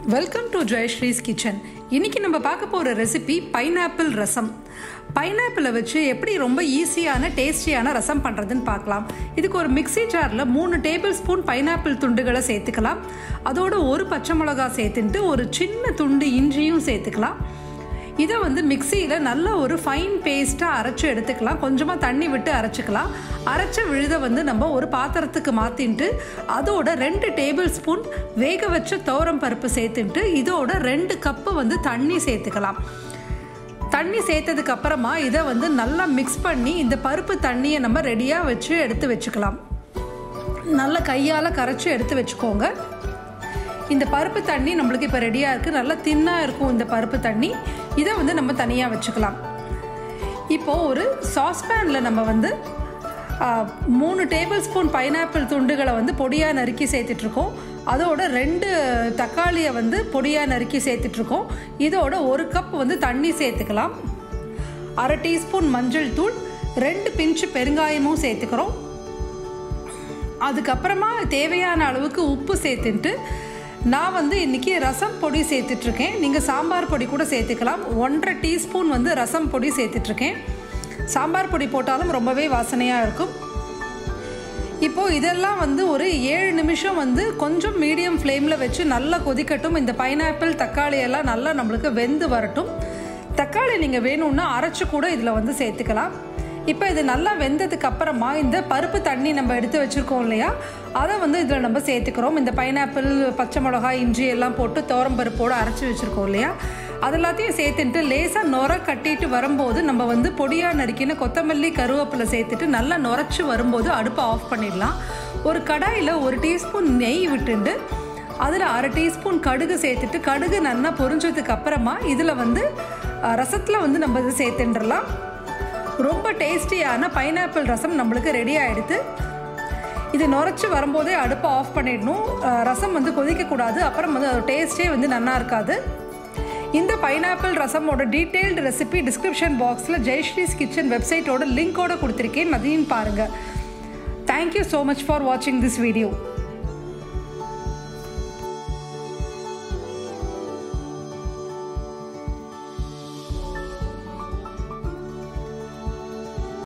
welcome to Jayasree's kitchen இன்னைக்கு நம்ம பார்க்க போகிற ரெசிபி பைனாப்பிள் ரசம் பைனாப்பிளை வச்சு எப்படி ரொம்ப ஈஸியான டேஸ்டியான ரசம் பண்ணுறதுன்னு பார்க்கலாம் இதுக்கு ஒரு மிக்ஸி ஜாரில் மூணு டேபிள் ஸ்பூன் பைனாப்பிள் துண்டுகளை சேர்த்துக்கலாம் அதோட ஒரு பச்சை மிளகா சேர்த்துட்டு ஒரு சின்ன துண்டு இஞ்சியும் சேர்த்துக்கலாம் இதை வந்து மிக்சியில் நல்ல ஒரு ஃபைன் பேஸ்ட்டாக அரைச்சி எடுத்துக்கலாம் கொஞ்சமாக தண்ணி விட்டு அரைச்சிக்கலாம் அரைச்ச விழுதை வந்து நம்ம ஒரு பாத்திரத்துக்கு மாற்றின்ட்டு அதோட ரெண்டு டேபிள் ஸ்பூன் வேக வச்ச துவரம் பருப்பு சேர்த்துட்டு இதோட ரெண்டு கப்பு வந்து தண்ணி சேர்த்துக்கலாம் தண்ணி சேர்த்ததுக்கு அப்புறமா இதை வந்து நல்லா மிக்ஸ் பண்ணி இந்த பருப்பு தண்ணியை நம்ம ரெடியாக வச்சு எடுத்து வச்சுக்கலாம் நல்லா கையால் கரைச்சி எடுத்து வச்சுக்கோங்க இந்த பருப்பு தண்ணி நம்மளுக்கு இப்போ ரெடியாக இருக்குது நல்லா தின்னாக இருக்கும் இந்த பருப்பு தண்ணி இதை வந்து நம்ம தனியாக வச்சுக்கலாம் இப்போது ஒரு சாஸ்பேனில் நம்ம வந்து ஆ, மூணு டேபிள் ஸ்பூன் பைனாப்பிள் துண்டுகளை வந்து பொடியாக நறுக்கி சேர்த்துட்ருக்கோம் அதோட ரெண்டு தக்காளியை வந்து பொடியாக நறுக்கி சேர்த்துட்ருக்கோம் இதோட ஒரு கப் வந்து தண்ணி சேர்த்துக்கலாம் அரை டீஸ்பூன் மஞ்சள் தூள் ரெண்டு பிஞ்சு பெருங்காயமும் சேர்த்துக்கிறோம் அதுக்கப்புறமா தேவையான அளவுக்கு உப்பு சேர்த்துட்டு நான் வந்து இன்றைக்கி ரசம் பொடி சேர்த்துட்ருக்கேன் நீங்கள் சாம்பார் பொடி கூட சேர்த்துக்கலாம் ஒன்றரை டீஸ்பூன் வந்து ரசம் பொடி சேர்த்துட்ருக்கேன் சாம்பார் பொடி போட்டாலும் ரொம்பவே வாசனையாக இருக்கும் இப்போது இதெல்லாம் வந்து ஒரு ஏழு நிமிஷம் வந்து கொஞ்சம் மீடியம் ஃப்ளேமில் வச்சு நல்லா கொதிக்கட்டும் இந்த பைனாப்பிள் தக்காளி எல்லாம் நல்லா நம்மளுக்கு வெந்து வரட்டும் தக்காளி நீங்கள் வேணும்னா அரைச்சி கூட இதில் வந்து சேர்த்துக்கலாம் இப்போ இது நல்லா வெந்ததுக்கு அப்புறமா இந்த பருப்பு தண்ணி நம்ம எடுத்து வச்சுருக்கோம் இல்லையா அதை வந்து இதில் நம்ம சேர்த்துக்கிறோம் இந்த பைனாப்பிள் பச்சை மிளகாய் இஞ்சி எல்லாம் போட்டு துவரம் பருப்போடு அரைச்சி வச்சுருக்கோம் இல்லையா அது எல்லாத்தையும் சேர்த்துட்டு லேசாக நுர கட்டிட்டு வரும்போது நம்ம வந்து பொடியாக நறுக்கின கொத்தமல்லி கருவேப்பிலை சேர்த்துட்டு நல்லா நுரைச்சி வரும்போது அடுப்பை ஆஃப் பண்ணிடலாம் ஒரு கடாயில் ஒரு டீஸ்பூன் நெய் விட்டுண்டு அதில் அரை டீஸ்பூன் கடுகு சேர்த்துட்டு கடுகு நல்லா பொரிஞ்சதுக்கு அப்புறமா இதில் வந்து ரசத்தில் வந்து நம்ம இது சேர்த்துட்டுலாம் ரொம்ப டேஸ்டியான பைனாப்பிள் ரசம் நம்மளுக்கு ரெடி ஆகிடுது இது நுரைச்சி வரும்போதே அடுப்பை ஆஃப் பண்ணிடணும் அஹ் ரசம் வந்து கொதிக்கக்கூடாது அப்புறம் வந்து அதோட டேஸ்ட்டே வந்து நல்லா இருக்காது இந்த பைனாப்பிள் ரசமோட டீட்டெயில்டு ரெசிபி டிஸ்கிரிப்ஷன் பாக்ஸில் ஜெயஸ்ரீஸ் கிச்சன் வெப்சைட்டோட லிங்கோட கொடுத்துருக்கேன் அதையும் பாருங்கள் தேங்க்யூ ஸோ மச் ஃபார் வாட்சிங் திஸ் வீடியோ